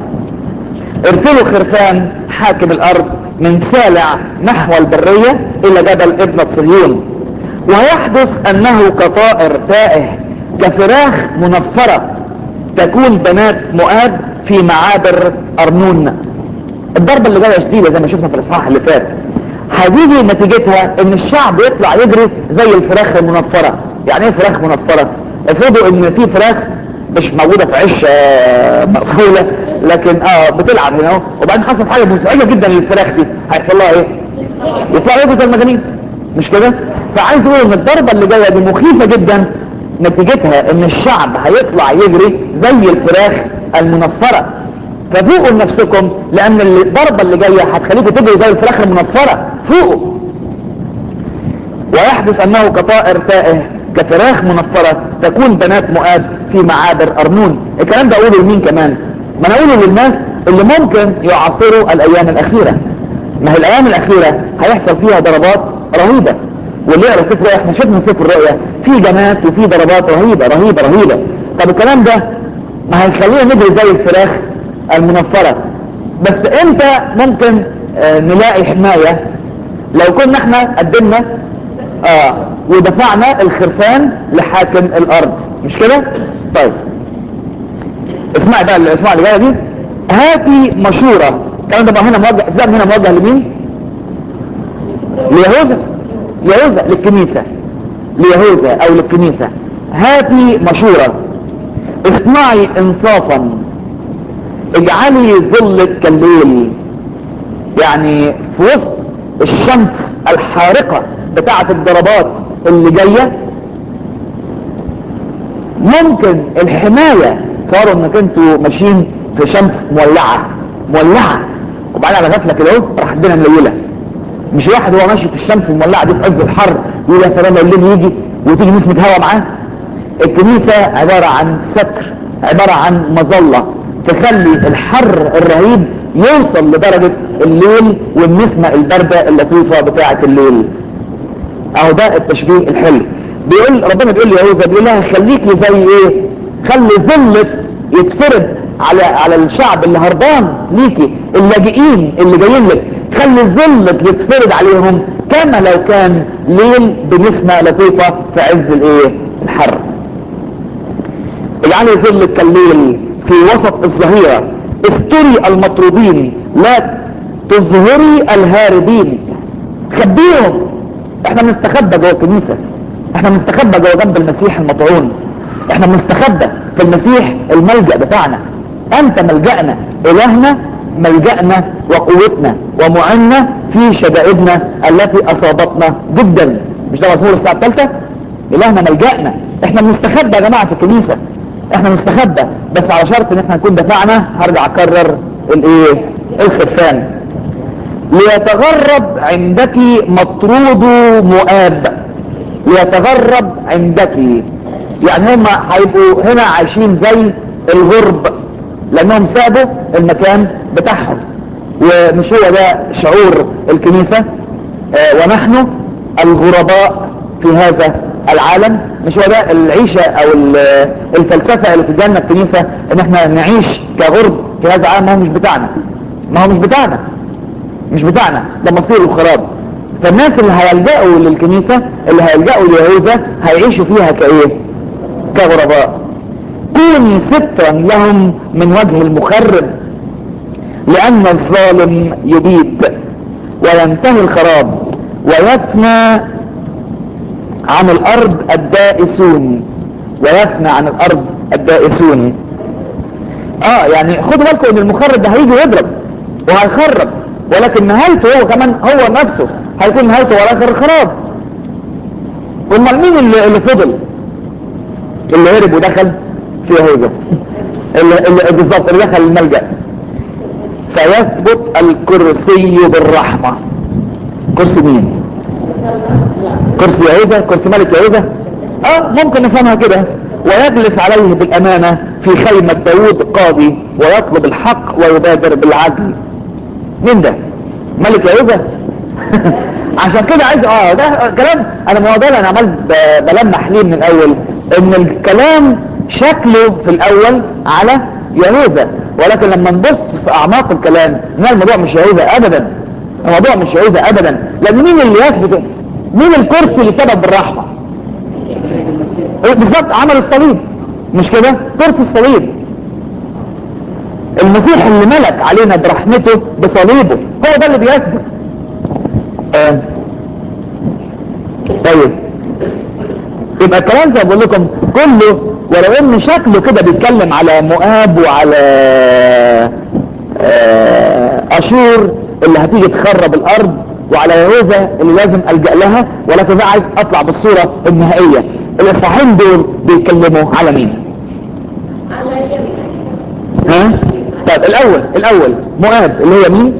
ارسلوا خرفان حاكم الارض من سالع نحو البرية الى جبل ابنة صهيون ويحدث انه كطائر تائه كفراخ منفرة تكون بنات مؤاب في معابر ارنون الضربة اللي جاية شديدة زي ما شفنا في الاصحاح اللي فات هتيجي نتيجتها ان الشعب يطلع يجري زي الفراخ المنفرة يعني ايه فراخ منفرة افرضوا ان في فراخ مش موجودة في عش مقفولة لكن اه بتلعب هنا اهو وبعدين حصلت حاجة مزعجة جدا للفراخ دي هيحصل لها ايه يطلعوا يجروا زي المجانين مش كده فعايز اقول ان الضربة اللي جاية دي مخيفة جدا نتيجتها ان الشعب هيطلع يجري زي الفراخ المنفرة ففوقوا لنفسكم لان الضربة اللي جاية هتخليكم تجروا زي الفراخ المنفرة فوقوا ويحدث انه كطائر تائه كفراخ منفرة تكون بنات مؤاب في معابر ارنون الكلام ده اقوله لمين كمان ما انا اقوله للناس اللي ممكن يعاصروا الايام الاخيرة ما هي الايام الاخيرة هيحصل فيها ضربات رهيبة واللي يقرا سفر احنا شفنا سفر الرؤيا في جمات وفي ضربات رهيبة رهيبة رهيبة طب الكلام ده ما هيخلينا نجري زي الفراخ المنفرة بس امتى ممكن آه نلاقي حماية لو كنا احنا قدمنا اه ودفعنا الخرفان لحاكم الارض مش كده طيب اسمعي بقى اسمع اللي جايه دي هاتي مشورة الكلام ده بقى هنا موجه الكلام هنا موجه لمين ليهوذا يهوذا للكنيسة ليهوذا او للكنيسة هاتي مشورة اصنعي انصافا اجعلي ظلك كالليل يعني في وسط الشمس الحارقة بتاعة الضربات اللي جاية ممكن الحماية صاروا انك انتوا ماشيين في شمس مولعة مولعة وبعدين على غفلة كده اهو راح الدنيا مليلة مش واحد هو ماشي في الشمس المولعة دي في عز الحر يقول يا سلام الليل يجي وتيجي نسمة هوا معاه الكنيسة عبارة عن ستر عبارة عن مظلة تخلي الحر الرهيب يوصل لدرجة الليل والنسمة الباردة اللطيفة بتاعة الليل اهو ده التشبيه الحلو بيقول ربنا بيقول لي يهوذا بيقول لها خليكي زي ايه خلي ظلك يتفرد على على الشعب اللي هربان ليكي اللاجئين اللي جايين لك خلي ظلك يتفرد عليهم كما لو كان ليل بنسمة لطيفة في عز الايه الحر اجعلي ظلك كالليل في وسط الظهيرة استري المطرودين لا تظهري الهاربين خبيهم احنا بنستخبى جوه الكنيسه احنا بنستخبى جوه جنب المسيح المطعون احنا بنستخبى في المسيح الملجأ بتاعنا انت ملجأنا الهنا ملجأنا وقوتنا ومعنا في شدائدنا التي اصابتنا جدا مش ده مزمور الساعه الثالثه الهنا ملجأنا احنا بنستخبى يا جماعه في الكنيسه احنا بنستخبى بس على شرط ان احنا نكون دفعنا هرجع اكرر الايه الخفان ليتغرب عندك مطرود مؤاب ليتغرب عندك يعني هم هيبقوا هنا عايشين زي الغرب لانهم سابوا المكان بتاعهم ومش هو ده شعور الكنيسة آه ونحن الغرباء في هذا العالم مش هو ده العيشة او الفلسفة اللي تجينا الكنيسة ان احنا نعيش كغرب في هذا العالم ما هو مش بتاعنا ما هو مش بتاعنا مش بتاعنا ده مصير الخراب فالناس اللي هيلجأوا للكنيسة اللي هيلجأوا ليهوذا هيعيشوا فيها كايه كغرباء كوني سترا لهم من وجه المخرب لان الظالم يبيد وينتهي الخراب ويفنى عن الارض الدائسون ويفنى عن الارض الدائسون اه يعني خدوا بالكم ان المخرب ده هيجي يضرب وهيخرب ولكن نهايته هو كمان هو نفسه هيكون نهايته والاخر الخراب امال مين اللي, اللي فضل اللي هرب ودخل في يهوذا اللي, اللي بالظبط اللي دخل الملجأ فيثبت الكرسي بالرحمة كرسي مين كرسي يهوذا كرسي ملك يهوذا اه ممكن نفهمها كده ويجلس عليه بالامانة في خيمة داود قاضي ويطلب الحق ويبادر بالعدل مين ده ملك يهوذا عشان كده عايز اه ده كلام انا ما هو ده انا عمال بلمح ليه من الاول ان الكلام شكله في الاول على يهوذا ولكن لما نبص في اعماق الكلام ان الموضوع مش يهوذا ابدا الموضوع مش يهوذا ابدا لان مين اللي يثبت مين الكرسي اللي سبب بالرحمه بالظبط عمل الصليب مش كده كرسي الصليب المسيح اللي ملك علينا برحمته بصليبه هو ده اللي بيثبت آه. طيب يبقى الكلام زي ما بقول لكم كله ولو ان شكله كده بيتكلم على مؤاب وعلى آه اشور اللي هتيجي تخرب الارض وعلى يهوذا اللي لازم الجا لها ولكن بقى عايز اطلع بالصوره النهائيه الاصحاحين دول بيتكلموا على مين ها طيب الاول الاول مؤاب اللي هو مين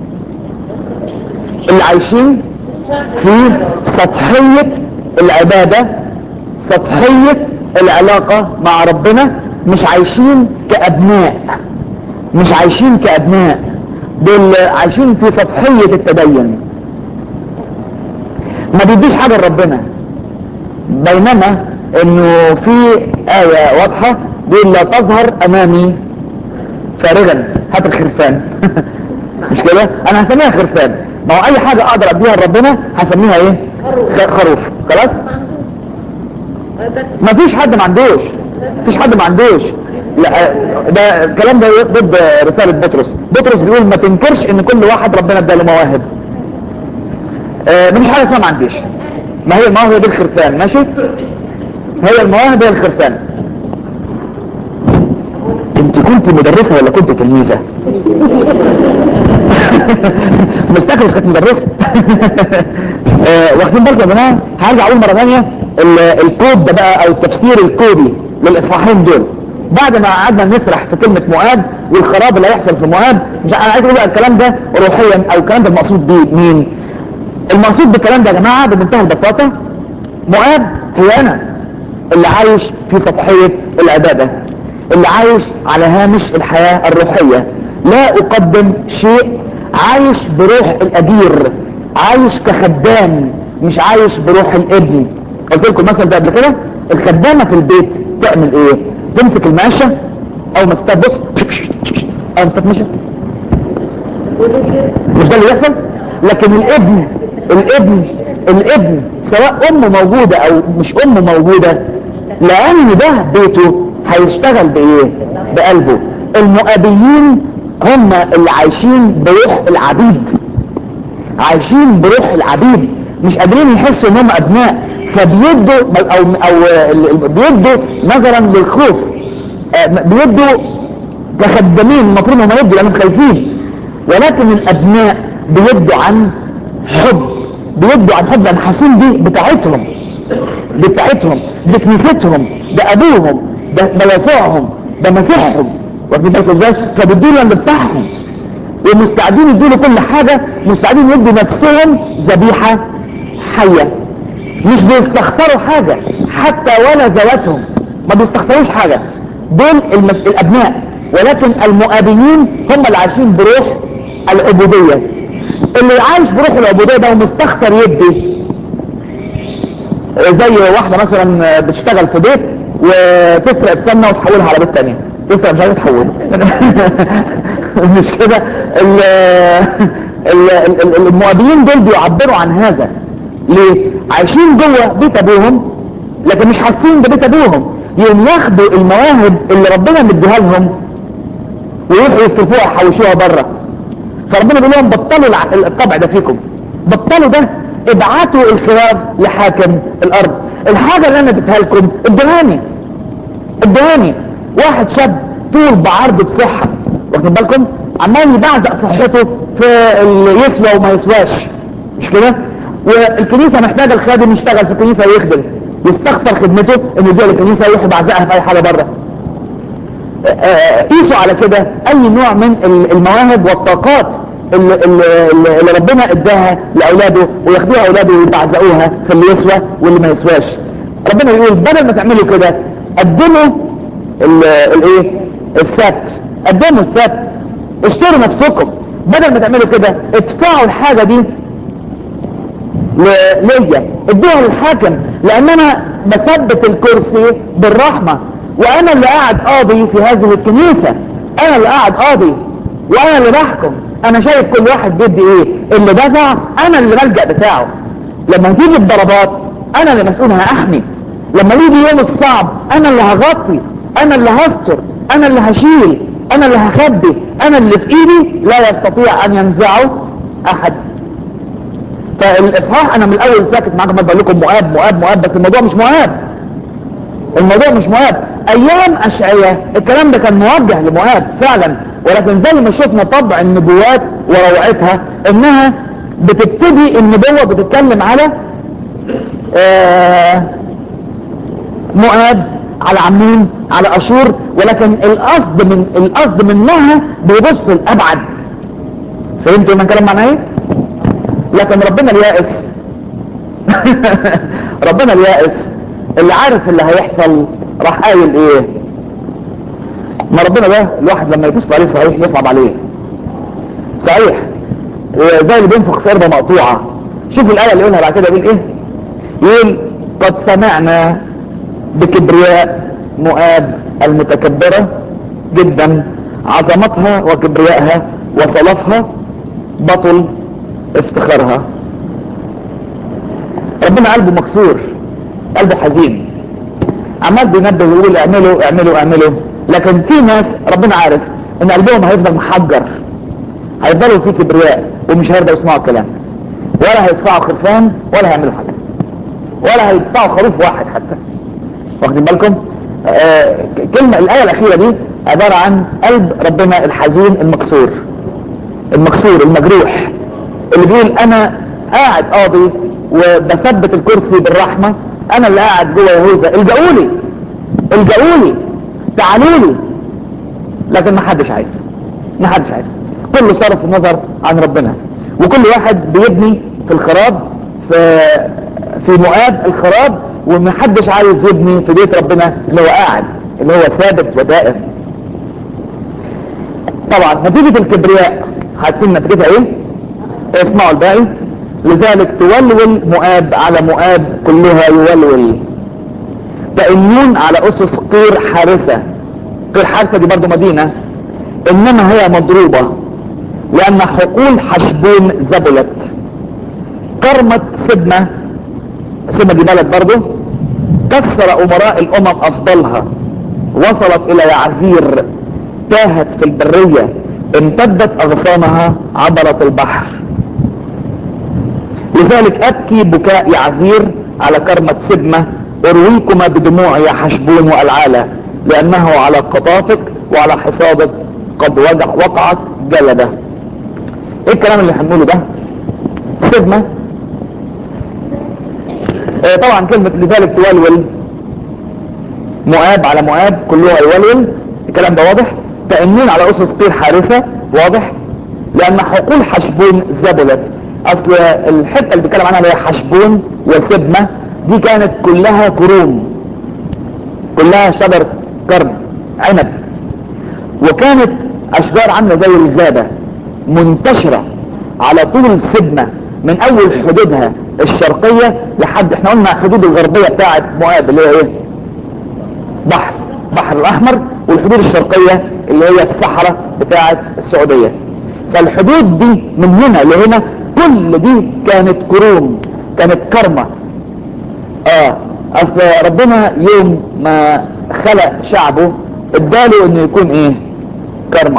اللي عايشين في سطحية العبادة سطحية العلاقة مع ربنا مش عايشين كأبناء مش عايشين كأبناء دول عايشين في سطحية التدين ما بيديش حاجة لربنا بينما انه في آية واضحة بيقول لا تظهر امامي فارغا هات الخرفان مش كده انا هسميها خرفان ما هو اي حاجة اقدر اديها لربنا هسميها ايه خروف خلاص ما فيش حد ما عندوش فيش حد ما عندوش لا ده الكلام ده ضد رسالة بطرس بطرس بيقول ما تنكرش ان كل واحد ربنا اداله مواهب آه مفيش حاجة اسمها ما عنديش ما هي المواهب دي الخرفان ماشي هي المواهب هي الخرفان انت كنت مدرسة ولا كنت تلميذة مستخرج كانت مدرسة آه واخدين بالكم يا جماعة هرجع اقول مرة ثانية الكود ده بقى او التفسير الكودي للاصحاحين دول بعد ما قعدنا نسرح في كلمة مؤاب والخراب اللي هيحصل في مؤاب مش انا عايز اقول بقى الكلام ده روحيا او الكلام ده المقصود بيه مين المقصود بالكلام ده يا جماعة بمنتهى البساطة مؤاب هي انا اللي عايش في سطحية العبادة اللي عايش على هامش الحياة الروحية لا اقدم شيء عايش بروح الاجير عايش كخدام مش عايش بروح الابن قلت لكم مثلا ده قبل كده الخدامة في البيت تعمل ايه تمسك الماشة او مسكها بص او مسك ماشة مش ده اللي يحصل لكن الابن الابن الابن سواء امه موجودة او مش امه موجودة لان ده بيته هيشتغل بايه بقلبه المؤابيين هم اللي عايشين بروح العبيد عايشين بروح العبيد مش قادرين يحسوا ان هم ابناء فبيدوا او او ال- ال- بيدوا نظرا للخوف آه، بيدوا كخدامين المفروض هم يدوا لانهم خايفين ولكن الابناء بيدوا عن حب بيدوا عن حب لان حاسين دي بتاعتهم دي بتاعتهم دي كنيستهم ده ابوهم ده ده يسوعهم ده مسيحهم واخدين بالكم ازاي فبيدوا له اللي بتاعهم ومستعدين يدوا له كل حاجه مستعدين يدوا نفسهم ذبيحه حيه مش بيستخسروا حاجه حتى ولا ذواتهم ما بيستخسروش حاجه دول المس... الابناء ولكن المؤابيين هم اللي عايشين بروح العبوديه اللي عايش بروح العبوديه ده ومستخسر يدي زي واحدة مثلا بتشتغل في بيت وتسرق السمنة وتحولها على بيت تانية تسرق مش عارفة تحول مش كده ال- ال- ال- ال- المؤابيين دول بيعبروا عن هذا ليه عايشين جوه بيت ابوهم لكن مش حاسين ببيت ابوهم يقوم ياخدوا المواهب اللي ربنا مديها لهم ويروحوا يصرفوها يحوشوها بره فربنا بيقول لهم بطلوا الع- الطبع ده فيكم بطلوا ده ابعتوا الخراف لحاكم الارض الحاجة اللي انا اديتها لكم ادهاني ادهاني واحد شاب طول بعرض بصحة واخدين بالكم عمال يبعزق صحته في اللي يسوى وما يسواش مش كده والكنيسة محتاجة الخادم يشتغل في الكنيسة ويخدم يستخسر خدمته انه يديها للكنيسة يروح يبعزقها في اي حاجة بره آه، قيسوا على كده اي نوع من ال- المواهب والطاقات اللي, اللي, اللي ربنا اداها لاولاده وياخدوها اولاده ويبعزقوها في اللي يسوى واللي ما يسواش ربنا يقول بدل ما تعملوا كده قدموا ال- الايه السبت قدموا السبت اشتروا نفسكم بدل ما تعملوا كده ادفعوا الحاجة دي ل- ليا ادوها للحاكم لان انا بثبت الكرسي بالرحمة وانا اللي قاعد قاضي في هذه الكنيسة انا اللي قاعد قاضي وانا اللي بحكم انا شايف كل واحد بيدي ايه اللي دفع انا اللي ملجأ بتاعه لما تيجي الضربات انا اللي مسؤول انا احمي لما يجي يوم الصعب انا اللي هغطي انا اللي هستر انا اللي هشيل انا اللي هخبي انا اللي في ايدي لا يستطيع ان ينزعه احد فالاصحاح انا من الاول ساكت معاكم بقول لكم مؤاب مؤاب مؤاب بس الموضوع مش مؤاب الموضوع مش مؤاب ايام اشعياء الكلام ده كان موجه لمؤاب فعلا ولكن زي ما شفنا طبع النبوات وروعتها انها بتبتدي النبوة بتتكلم على آه مؤاب على عمون على اشور ولكن القصد من القصد منها بيبص الابعد فهمتوا ما الكلام معناه ايه لكن ربنا اليائس ربنا اليائس اللي عارف اللي هيحصل راح قايل ايه ما ربنا ده الواحد لما يبص عليه صحيح يصعب عليه صحيح إيه زي اللي بينفخ في قربة مقطوعة شوف الآية اللي يقولها بعد كده يقول ايه يقول قد سمعنا بكبرياء مؤاب المتكبرة جدا عظمتها وكبريائها وصلفها بطل افتخارها ربنا قلبه مكسور قلبه حزين عمال بينبه ويقول اعملوا اعملوا اعملوا لكن في ناس ربنا عارف ان قلبهم هيفضل محجر هيفضلوا في كبرياء ومش هيرضوا يسمعوا الكلام ولا هيدفعوا خرفان ولا هيعملوا حاجه ولا هيدفعوا خروف واحد حتى واخدين بالكم آه كلمة الآية الأخيرة دي عبارة عن قلب ربنا الحزين المكسور المكسور المجروح اللي بيقول أنا قاعد قاضي وبثبت الكرسي بالرحمة أنا اللي قاعد جوه يهوذا الجأوا لي الجأوا لي تعالوا لي لكن ما حدش عايز ما حدش عايز كله صرف النظر عن ربنا وكل واحد بيبني في الخراب في في مؤاب الخراب ومحدش عايز يبني في بيت ربنا اللي هو قاعد اللي هو ثابت ودائم طبعا نتيجة الكبرياء هتكون نتيجتها ايه اسمعوا الباقي لذلك تولول مؤاب على مؤاب كلها يولول تأمون على اسس قير حارسة قير حارسة دي برضو مدينة انما هي مضروبة لان حقول حشبون زبلت كرمة سبنة سبنة دي بلد برضو كسر امراء الامم افضلها وصلت الى يعزير تاهت في البرية امتدت اغصانها عبرت البحر لذلك ابكي بكاء يعزير على كرمة سدمة ارويكما بدموع يا حشبون والعالى لانه على قطافك وعلى حصادك قد وجع وقعت جلدة ايه الكلام اللي هنقوله ده سدمة اه طبعا كلمة لذلك تولول مؤاب على مؤاب كلها يولول الكلام ده واضح تأمين على اسس قير حارسة واضح لان حقول حشبون زبلت اصل الحته اللي بيتكلم عنها اللي هي حشبون وسبمه دي كانت كلها كروم كلها شجر كرم عنب وكانت اشجار عامله زي الغابه منتشره على طول سبمه من اول حدودها الشرقيه لحد احنا قلنا الحدود الغربيه بتاعت مؤاب اللي هي ايه بحر بحر الاحمر والحدود الشرقيه اللي هي الصحراء بتاعت السعوديه فالحدود دي من هنا لهنا كل دي كانت كروم كانت كرمة اه اصل ربنا يوم ما خلق شعبه اداله انه يكون ايه كرمة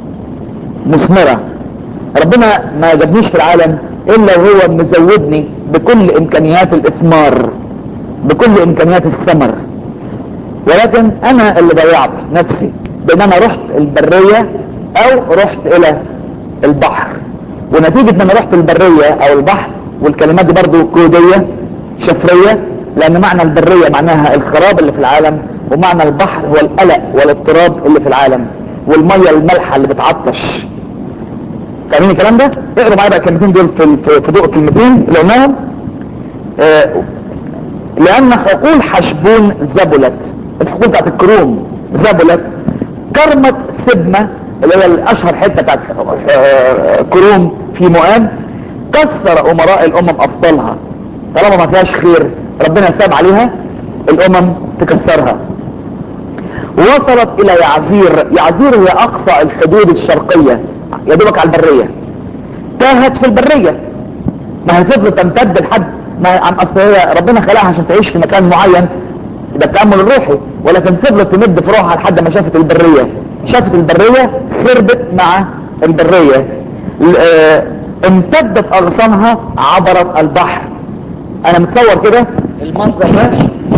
مثمرة ربنا ما جابنيش في العالم الا وهو مزودني بكل امكانيات الاثمار بكل امكانيات الثمر ولكن انا اللي ضيعت نفسي بان انا رحت البرية او رحت الى البحر ونتيجة ان انا رحت البرية او البحر والكلمات دي برضو كودية شفرية لان معنى البرية معناها الخراب اللي في العالم ومعنى البحر هو القلق والاضطراب اللي في العالم والمية المالحة اللي بتعطش فاهمين الكلام ده؟ اقروا معايا بقى الكلمتين دول في في ضوء الكلمتين اللي قلناهم آه لان حقول حشبون زبلت الحقول بتاعت الكروم زبلت كرمة سبمة اللي هي الاشهر حتة بتاعت كروم في مؤاب كسر امراء الامم افضلها طالما ما فيهاش خير ربنا ساب عليها الامم تكسرها وصلت الى يعزير يعزير هي اقصى الحدود الشرقية يا دوبك على البرية تاهت في البرية ما هي فضلت تمتد لحد ما عن اصل هي ربنا خلقها عشان تعيش في مكان معين ده التأمل الروحي ولكن فضلت تمد فروعها لحد ما شافت البرية شافت البرية خربت مع البرية اه امتدت اغصانها عبرت البحر انا متصور كده المنظر ده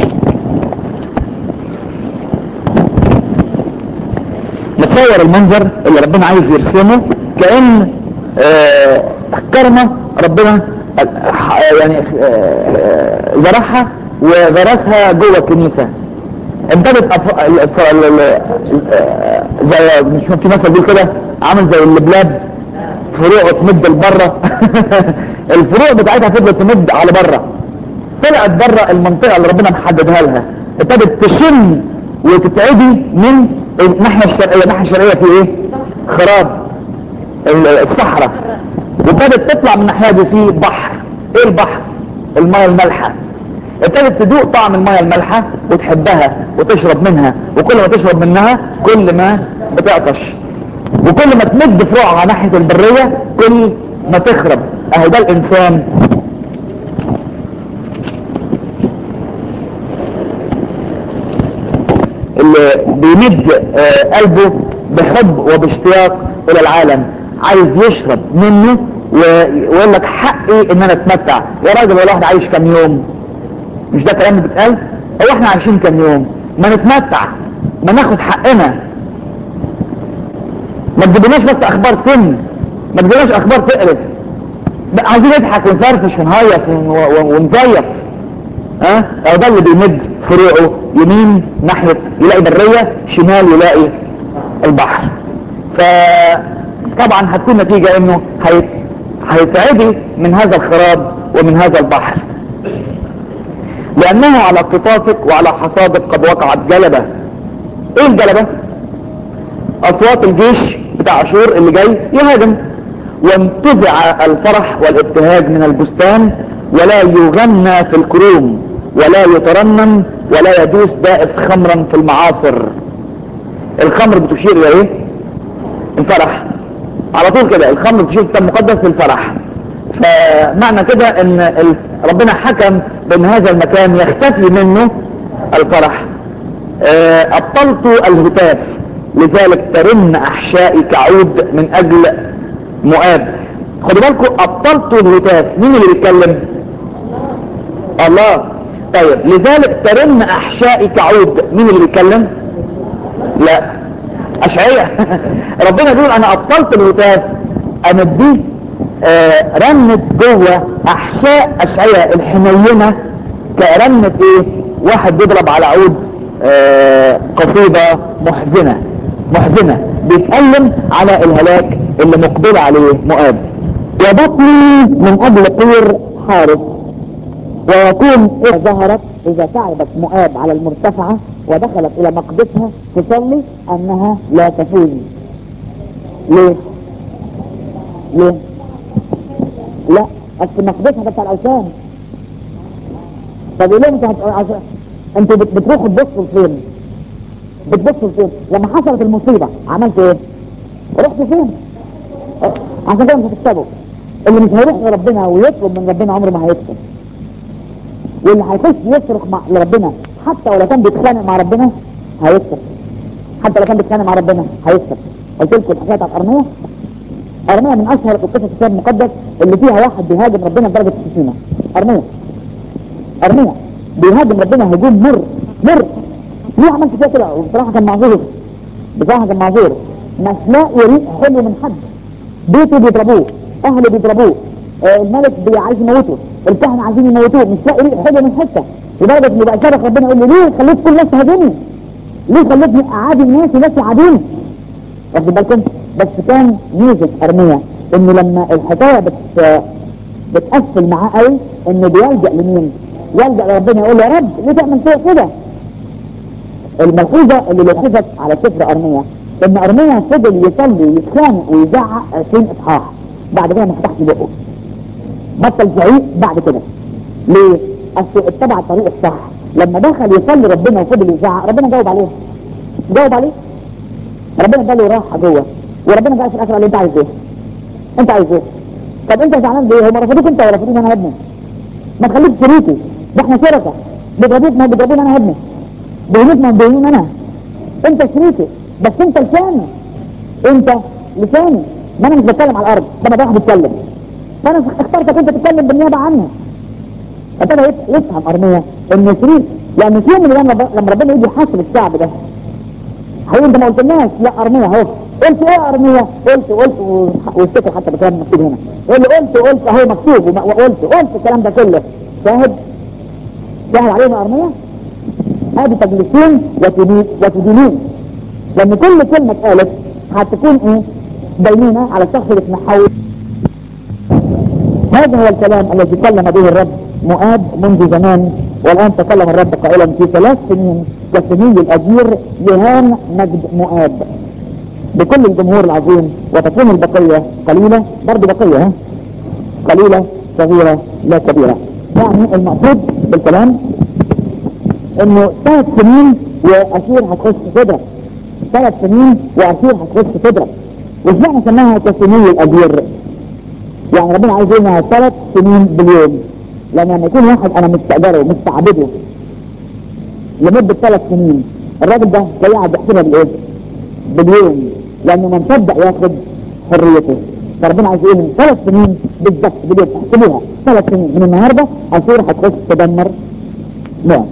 متصور المنظر اللي ربنا عايز يرسمه كأن اه كرمة ربنا اه يعني زرعها وغرسها جوه الكنيسة امتدت أف... الف... ال... زي مش في مثل بيقول كده عامل زي اللبلاب فروعه تمد لبره الفروع بتاعتها فضلت تمد على بره طلعت بره المنطقه اللي ربنا محددها لها ابتدت تشم وتتعدي من الناحيه الشرقيه الناحيه الشرقيه في ايه خراب الصحراء وابتدت تطلع من الناحيه دي في بحر ايه البحر الميه المالحه ابتدت تدوق طعم الميه المالحه وتحبها وتشرب منها وكل ما تشرب منها كل ما بتعطش وكل ما تمد فروعها ناحيه البريه كل ما تخرب اهي ده الانسان اللي بيمد آه قلبه بحب وباشتياق الى العالم عايز يشرب منه ويقول لك حقي ان انا اتمتع يا راجل ولا واحد عايش كام يوم مش ده كلام بيتقال هو احنا عايشين كام يوم ما نتمتع ما ناخد حقنا ما تجيبوناش بس اخبار سن ما تجيبوناش اخبار تقرف عايزين نضحك ونفرفش ونهيص ونزيط ها اه ده اللي بيمد فروعه يمين ناحية يلاقي برية شمال يلاقي البحر فطبعا هتكون نتيجة انه هيت... هيتعدي من هذا الخراب ومن هذا البحر لانه على قطافك وعلى حصادك قد وقعت جلبة ايه الجلبة اصوات الجيش بتاع اشور اللي جاي يهاجم وانتزع الفرح والابتهاج من البستان ولا يغنى في الكروم ولا يترنم ولا يدوس دائس خمرا في المعاصر الخمر بتشير الى ايه الفرح على طول كده الخمر بتشير كتاب مقدس للفرح فمعنى كده ان ربنا حكم بان هذا المكان يختفي منه الفرح ابطلت الهتاف لذلك ترن احشائي كعود من اجل مؤاب خدوا بالكم ابطلتوا الهتاف مين اللي بيتكلم الله طيب لذلك ترن احشائي كعود مين اللي بيتكلم لا اشعية ربنا بيقول انا ابطلت الهتاف انا دي آه رنت جوه احشاء اشعية الحنينة كرنة ايه واحد بيضرب على عود آه قصيدة محزنة محزنة بيتكلم على الهلاك اللي مقبل عليه مؤاب وبطني من اجل طير حارس ويكون إذا ظهرت إذا تعبت مؤاب على المرتفعة ودخلت إلى مقدسها تصلي أنها لا تفوز ليه؟ ليه؟ لا أصل مقدسها ده بتاع الأوثان طب ليه أنت هت... أنتوا بت... بتروحوا تبصوا فين؟ بتبصوا فين؟ لما حصلت المصيبة عملت إيه؟ رحت فين؟ عشان كده مش هتكسبوا اللي مش هيروح لربنا ويطلب من ربنا عمره ما هيكسب واللي هيخش يصرخ مع لربنا حتى ولو كان بيتخانق مع ربنا هيكسب حتى لو كان بيتخانق مع ربنا هيكسب قلت لكم الحكايه بتاعت ارميه ارميه من اشهر قصص الكتاب المقدس اللي فيها واحد بيهاجم ربنا لدرجه الشتيمه ارميه ارميه بيهاجم ربنا هجوم مر مر ليه عملت كده كده وبصراحه كان معذور بصراحه كان معذور مش لاقي ريق حلو من حد بيته بيضربوه اهله بيضربوه آه الملك بي- عايز يموته الكهنة عايزين يموتوه مش لاقي ريق حلو من حته لدرجه ان بقى صرخ ربنا يقول له ليه خليت كل الناس تهاجمني؟ ليه خليتني اعادي الناس وناس يعادوني؟ واخد بالكم؟ بس كان ميزه ارميا ان لما الحكايه بت بتقفل معاه قوي انه بيلجا لمين؟ يلجا لربنا يقول له يا رب ليه تعمل فيا كده؟ الملحوظه اللي لاحظت على سفر ارميا ان ارميا فضل يصلي ويتخانق ويزعق 20 اصحاح بعد كده ما فتحش بقه بطل زعيق بعد كده ليه؟ اصل اتبع الطريق الصح لما دخل يصلي ربنا وفضل يزعق ربنا جاوب عليه جاوب عليه ربنا اداله راحه جوه وربنا قال في الاخر قال له انت عايز ايه؟ انت عايز ايه؟ طب انت زعلان ليه؟ هم رفضوك انت ولا رفضوني انا يا ابني؟ ما تخليك شريكي ده احنا شركاء بيضربوك ما بيضربوني انا يا ابني بيهونوك ما بيهونوني انا انت شريكي بس انت لساني انت لساني ما انا مش بتكلم على الارض ده انا واحد بيتكلم فانا اخترتك انت تتكلم بالنيابه عني فابتدى يف- يفهم ارميا ان شريك يعني في يوم من الايام رب- لما ربنا يجي يحاسب الشعب ده هيقول انت ما قلتلناش لا ارميا اهو قلت ايه يا ارميا قلت قلت و- وافتكر حتى بكلام مكتوب هنا يقول لي قلت قلت اهو مكتوب وما- وقلت قلت الكلام ده كله شاهد شاهد علينا ارميا ادي تجلسين وتدين وتدينين لان كل كلمه اتقالت هتكون ايه بيننا على الشخص اللي اسمه حول هذا هو الكلام الذي كلم به الرب مؤاب منذ زمان والان تكلم الرب قائلا في ثلاث سنين كسنين الاجير يهان مجد مؤاب بكل الجمهور العظيم وتكون البقيه قليله برضه بقيه ها قليله صغيره لا كبيره يعني المقصود بالكلام انه ثلاث سنين واشير هتخش تضرب ثلاث سنين واشير هتخش تضرب واشمعنى سماها كسنين الاجير يعني ربنا عايز يقول ثلاث سنين باليوم لان لما يكون واحد انا مستأجره مستعبده لمدة ثلاث سنين الراجل ده تلاقيه قاعد يحسبها بالايه؟ باليوم لانه ما مصدق ياخد حريته فربنا عايز يقول من ثلاث سنين بالظبط باليوم احسبوها ثلاث سنين من النهارده اشور هتخش تدمر نعم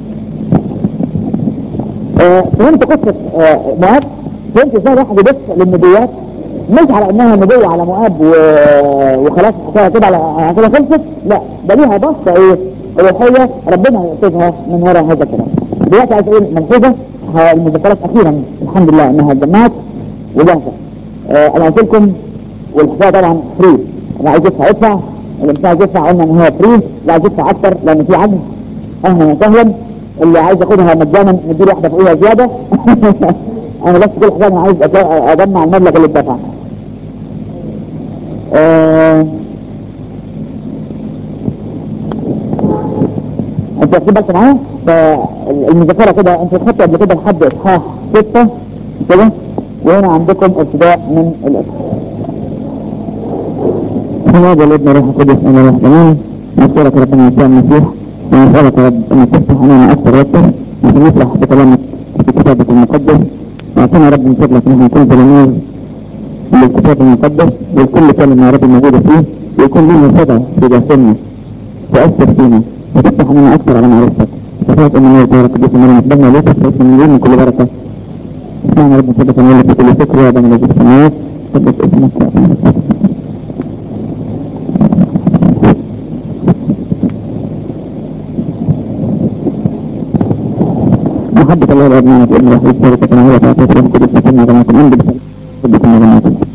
آه، فهمت قصة آه، مؤاب فهمت ازاي الواحد يبص للنبوات مش على انها نبوة على مؤاب و... وخلاص الحكاية كده على على كده خلصت لا ده ليها بصة ايه روحية ربنا يقصدها من وراء هذا الكلام دلوقتي عايز اقول ملحوظة ها المذكرات اخيرا الحمد لله انها اتجمعت وجاهزة آه انا قلت لكم والحكاية طبعا فري اللي عايز يدفع يدفع اللي مش عايز يدفع قلنا ان هي فري اللي عايز يدفع اكتر لان في عجز اهلا وسهلا اللي عايز ياخدها مجانا نديله واحده فوقيها زياده انا بس كل حاجه انا عايز أج- اجمع المبلغ اللي اتدفع آه، انت واخدين بالكم معايا فالمذاكره كده انتوا خدتوا قبل كده لحد اصحاح سته كده وهنا عندكم ابتداء من الاصحاح هذا الابن روح القدس الى روح جميل نشكرك ربنا يسوع المسيح ونسألك يا رب أن تفتح علينا أكثر وأكثر نحن نفرح بكلامك في كتابك المقدس اعطينا رب من فضلك ان احنا نكون تلاميذ للكتاب المقدس ولكل كلمة يا رب موجودة فيه ويكون لنا صدى في داخلنا تأثر فينا وتفتح لنا أكثر على معرفتك شفاعة أن الله تعالى قدس مريم أقبلنا ليك وسعيد من من كل بركة اسمعنا رب صدق أن الله في كل فكر يا بني الذي في السماوات قدس اسمك محبة الله الأبناء في ابن رحيل شركة نهاية تعطيك روح قدس لكنا كما كنا عند بسرعة قدس مريم